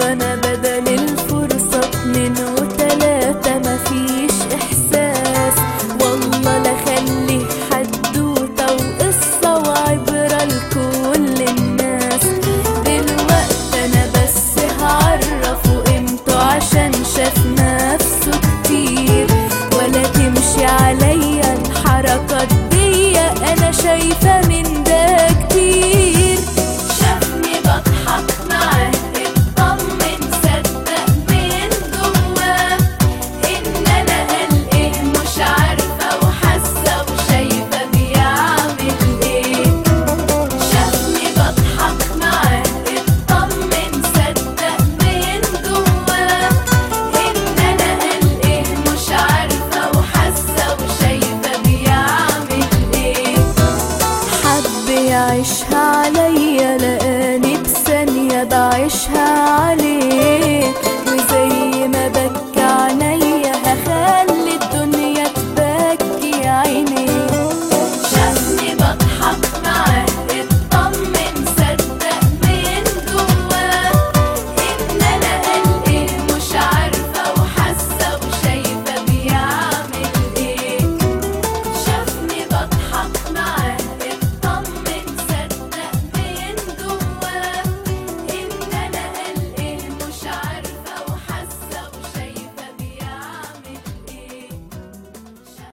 والله انا بدل الفرصة اتنين وتلاتة مفيش احساس والله لا خلي حدوتة وقصة وعبرة لكل الناس دلوقتي انا بس هعرفه قيمته عشان شاف نفسه كتير ولا تمشي عليا الحركات دي انا شايفة من ده كتير شافني بضحك معاه اطمن صدق من جواه ان انا قلقه مش عارفة وحاسة وشايفة بيعمل ايه شافني بضحك معاه اطمن صدق من جواه ان انا قلقه مش عارفة وحاسة وشايفة بيعمل ايه حب يعيشها عليا لقاني بثانية بعيشها عليه